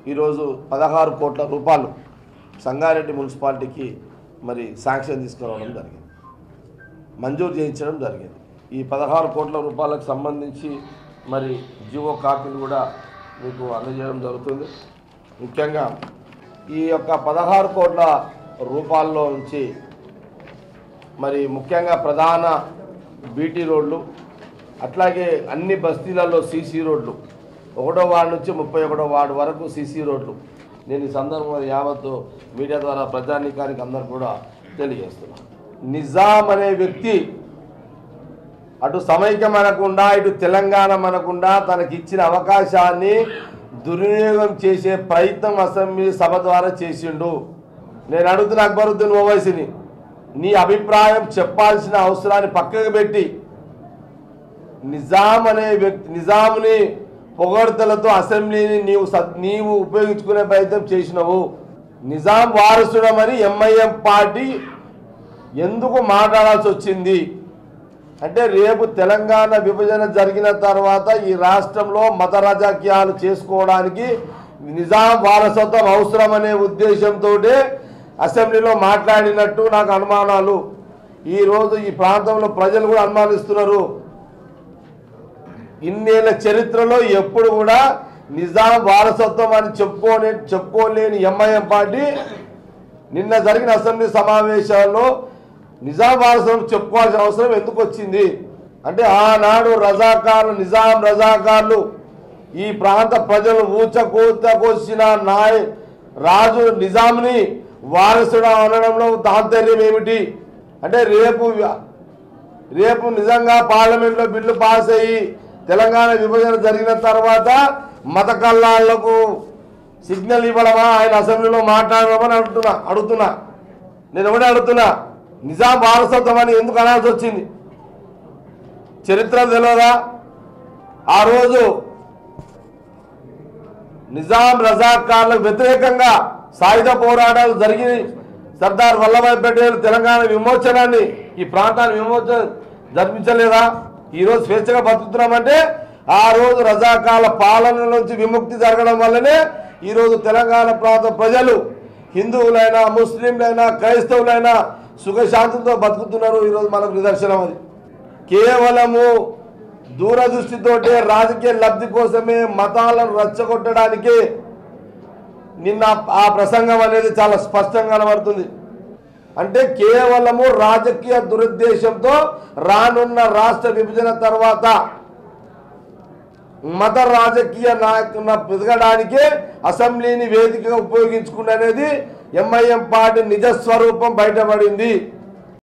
ఈరోజు పదహారు కోట్ల రూపాయలు సంగారెడ్డి మున్సిపాలిటీకి మరి శాంక్షన్ తీసుకురావడం జరిగింది మంజూరు చేయించడం జరిగింది ఈ పదహారు కోట్ల రూపాయలకు సంబంధించి మరి జివో కాపీలు కూడా మీకు అందజేయడం జరుగుతుంది ముఖ్యంగా ఈ యొక్క పదహారు కోట్ల రూపాయల్లో నుంచి మరి ముఖ్యంగా ప్రధాన బీటీ రోడ్లు అట్లాగే అన్ని బస్తీలలో సీసీ రోడ్లు ఒకటో వార్డు నుంచి ముప్పై ఒకటో వార్డు వరకు సీసీ రోడ్లు నేను ఈ సందర్భంగా యావత్తు మీడియా ద్వారా ప్రజానీకానికి అందరు కూడా తెలియజేస్తున్నాను నిజాం అనే వ్యక్తి అటు సమైక్యం అనకుండా ఇటు తెలంగాణ అనకుండా తనకి ఇచ్చిన అవకాశాన్ని దుర్వినియోగం చేసే ప్రయత్నం అసెంబ్లీ సభ ద్వారా చేసిండు నేను అడుగుతున్న అక్బరుద్దీన్ ఓవైసీని నీ అభిప్రాయం చెప్పాల్సిన అవసరాన్ని పక్కకు పెట్టి నిజాం అనే వ్యక్తి నిజాంని పొగడ్తలతో అసెంబ్లీని నీవు సద్- నీవు ఉపయోగించుకునే ప్రయత్నం చేసినవు నిజాం వారసుడమని ఎంఐఎం పార్టీ ఎందుకు మాట్లాడాల్సి వచ్చింది అంటే రేపు తెలంగాణ విభజన జరిగిన తర్వాత ఈ రాష్ట్రంలో మత రాజకీయాలు చేసుకోవడానికి నిజాం వారసత్వం అవసరమనే ఉద్దేశంతో అసెంబ్లీలో మాట్లాడినట్టు నాకు అనుమానాలు ఈరోజు ఈ ప్రాంతంలో ప్రజలు కూడా అనుమానిస్తున్నారు ఇన్నేళ్ల చరిత్రలో ఎప్పుడు కూడా నిజాం వారసత్వం అని చెప్పుకోని చెప్పుకోలేని ఎంఐఎం పార్టీ నిన్న జరిగిన అసెంబ్లీ సమావేశాల్లో నిజాం వారసత్వం చెప్పుకోవాల్సిన అవసరం ఎందుకు వచ్చింది అంటే ఆనాడు రజాకార్లు నిజాం రజాకార్లు ఈ ప్రాంత ప్రజలు ఊచకూతకొచ్చిన నాయ రాజు నిజాంని వారసుడు అనడంలో తాంతర్యం ఏమిటి అంటే రేపు రేపు నిజంగా పార్లమెంట్లో బిల్లు పాస్ అయ్యి తెలంగాణ విభజన జరిగిన తర్వాత మత కల్లాళ్లకు సిగ్నల్ ఇవ్వడమా ఆయన అసెంబ్లీలో మాట్లాడమని అడుగుతున్నా అడుగుతున్నా నేను ఒకటే అడుగుతున్నా నిజాం వారసత్వం అని ఎందుకు అనాల్సి వచ్చింది చరిత్ర తెలియదా ఆ రోజు నిజాం రజాకార్లకు వ్యతిరేకంగా సాయుధ పోరాటాలు జరిగి సర్దార్ వల్లభాయ్ పటేల్ తెలంగాణ విమోచనాన్ని ఈ ప్రాంతాన్ని విమోచన జరిపించలేదా ఈరోజు స్వేచ్ఛగా బతుకుతున్నామంటే ఆ రోజు రజాకాల పాలన నుంచి విముక్తి జరగడం వల్లనే ఈరోజు తెలంగాణ ప్రాంత ప్రజలు హిందువులైనా ముస్లింలైనా క్రైస్తవులైనా సుఖశాంతితో బతుకుతున్నారు ఈరోజు మనకు నిదర్శనం అది కేవలము దూరదృష్టితోటే రాజకీయ లబ్ధి కోసమే మతాలను రచ్చగొట్టడానికి నిన్న ఆ ప్రసంగం అనేది చాలా స్పష్టంగా కనబడుతుంది అంటే కేవలము రాజకీయ దురుద్దేశంతో రానున్న రాష్ట్ర విభజన తర్వాత మత రాజకీయ నాయకుల ఎదగడానికే అసెంబ్లీని వేదికగా ఉపయోగించుకున్నది ఎంఐఎం పార్టీ నిజ స్వరూపం బయటపడింది